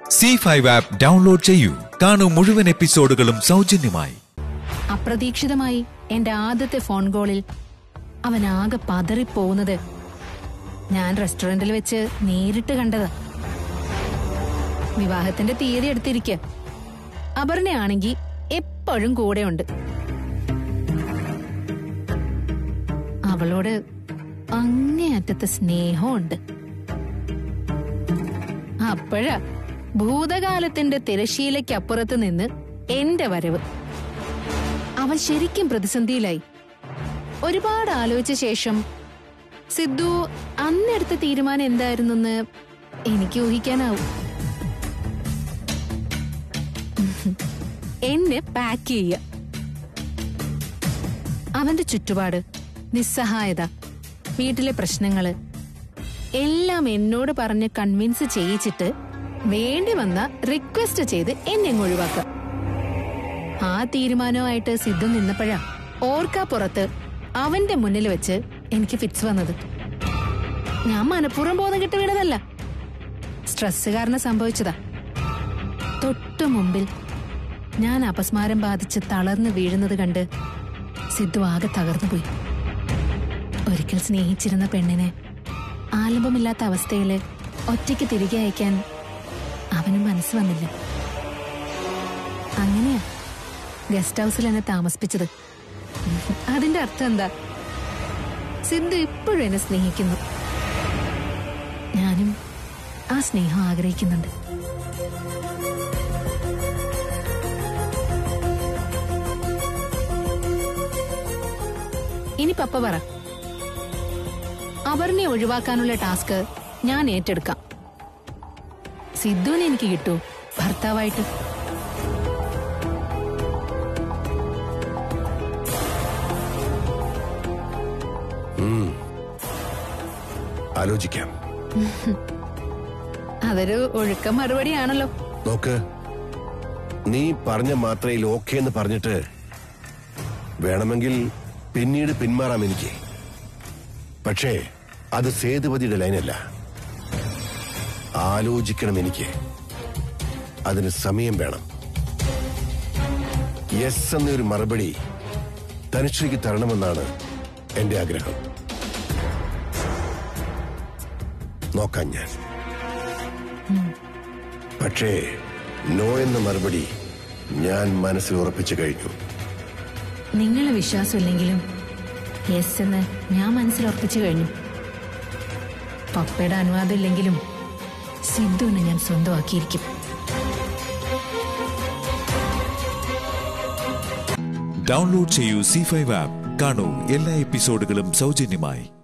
C five app download ചെയ്യൂ കാണൂ മുഴുവൻ എപ്പിസോഡുകളും സൗജന്യമായി അപ്രതീക്ഷിതമായി എന്റെ ആദ്യത്തെ ഫോൺ കോളിൽ അവൻ ആകെ പതറിപ്പോകുന്നത് ഞാൻ റെസ്റ്റോറന്റിൽ വെച്ച് നേരിട്ട് കണ്ടതാ വിവാഹത്തിന്റെ തീയതി എടുത്തിരിക്കുക അപർണയാണെങ്കി എപ്പോഴും കൂടെയുണ്ട് അവളോട് അങ്ങേയറ്റത്തെ സ്നേഹമുണ്ട് അപ്പോഴാ ഭൂതകാലത്തിന്റെ തിരശീലയ്ക്കപ്പുറത്ത് നിന്ന് എന്റെ വരവ് അവൻ ശരിക്കും പ്രതിസന്ധിയിലായി ഒരുപാട് ആലോചിച്ച ശേഷം സിദ്ധു അന്നെടുത്ത തീരുമാനം എന്തായിരുന്നെന്ന് എനിക്ക് ഊഹിക്കാനാവും എന്നെ പാക്ക് ചെയ്യ അവന്റെ ചുറ്റുപാട് നിസ്സഹായത വീട്ടിലെ പ്രശ്നങ്ങള് എല്ലാം എന്നോട് പറഞ്ഞ് കൺവിൻസ് ചെയ്യിച്ചിട്ട് വേണ്ടി വന്ന റിക്വസ്റ്റ് ചെയ്ത് എന്നെ അങ്ങ് ഒഴിവാക്കുക ആ തീരുമാനമായിട്ട് സിദ്ധു നിന്നപ്പോഴാ ഓർക്കാപ്പുറത്ത് അവന്റെ മുന്നിൽ വെച്ച് എനിക്ക് ഫിറ്റ്സ് വന്നത് ഞാൻ മനഃപൂർവ്വം ബോധം കെട്ട് വീണതല്ല സ്ട്രെസ് കാരണം സംഭവിച്ചതാ തൊട്ടു മുമ്പിൽ ഞാൻ അപസ്മാരം ബാധിച്ച് തളർന്നു വീഴുന്നത് കണ്ട് സിദ്ധു ആകെ തകർന്നുപോയി ഒരിക്കൽ സ്നേഹിച്ചിരുന്ന പെണ്ണിനെ ആലംബമില്ലാത്ത അവസ്ഥയില് ഒറ്റയ്ക്ക് തിരികെ അയക്കാൻ അവന് മനസ്സ് വന്നില്ല അങ്ങനെയാ ഗസ്റ്റ് ഹൗസിൽ എന്നെ താമസിപ്പിച്ചത് അതിന്റെ അർത്ഥം എന്താ സിദ്ധു ഇപ്പോഴും എന്നെ സ്നേഹിക്കുന്നു ഞാനും ആ സ്നേഹം ആഗ്രഹിക്കുന്നുണ്ട് ഇനി പപ്പ പറ അപർണയെ ഒഴിവാക്കാനുള്ള ടാസ്ക് ഞാൻ ഏറ്റെടുക്കാം സിദ്ധുവിനെ എനിക്ക് കിട്ടൂ ഭർത്താവായിട്ട് ആലോചിക്കാം അതൊരു ഒഴുക്ക മറുപടിയാണല്ലോ നോക്ക് നീ പറഞ്ഞ മാത്രയിൽ ഓക്കെ എന്ന് പറഞ്ഞിട്ട് വേണമെങ്കിൽ പിന്നീട് പിന്മാറാം എനിക്ക് പക്ഷേ അത് സേതുപതിയുടെ ലൈനല്ല ആലോചിക്കണം എനിക്ക് അതിന് സമയം വേണം യെസ് എന്നൊരു മറുപടി തനിഷ്ഠയ്ക്ക് തരണമെന്നാണ് എന്റെ ആഗ്രഹം നോക്കാം ഞാൻ പക്ഷേ നോ എന്ന മറുപടി ഞാൻ മനസ്സിൽ ഉറപ്പിച്ചു കഴിഞ്ഞു നിങ്ങളെ വിശ്വാസമില്ലെങ്കിലും യെസ് എന്ന് ഞാൻ മനസ്സിലുറപ്പിച്ചു കഴിഞ്ഞു പപ്പയുടെ അനുവാദം ഇല്ലെങ്കിലും സിദ്ധുവിനെ ഞാൻ സ്വന്തമാക്കിയിരിക്കും ഡൗൺലോഡ് ചെയ്യൂ സി ഫൈവ് ആപ്പ് കാണൂ എല്ലാ എപ്പിസോഡുകളും സൗജന്യമായി